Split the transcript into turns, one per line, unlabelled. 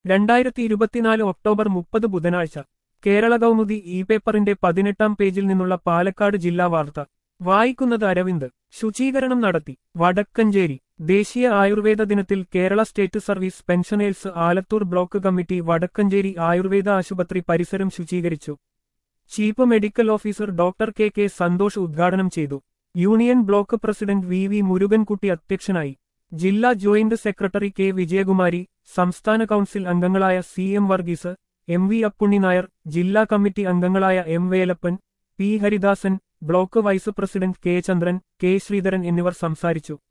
രണ്ടായിരത്തി ഇരുപത്തിനാല് ഒക്ടോബർ മുപ്പത് ബുധനാഴ്ച കേരള കൗമുദി ഇ പേപ്പറിന്റെ പതിനെട്ടാം പേജിൽ നിന്നുള്ള പാലക്കാട് ജില്ലാ വാർത്ത വായിക്കുന്നത് അരവിന്ദ് ശുചീകരണം നടത്തി വടക്കഞ്ചേരി ദേശീയ ആയുർവേദ ദിനത്തിൽ Kerala state service pensioners Alathur block committee Vadakkanchery Ayurveda ആശുപത്രി പരിസരം ശുചീകരിച്ചു chief medical officer doctor K K Santhosh ഉദ്ഘാടനം ചെയ്തു union block president V V Murukankutty അധ്യക്ഷനായി ജില്ലാ ജോയിന്റ് സെക്രട്ടറി കെ വിജയകുമാരി സംസ്ഥാന കൗൺസിൽ അംഗങ്ങളായ C M Varghese M V Appunni Nair ജില്ലാ കമ്മിറ്റി അംഗങ്ങളായ M Velappan P Haridasan block vice president K Chandran K Sreedharan എന്നിവർ സംസാരിച്ചു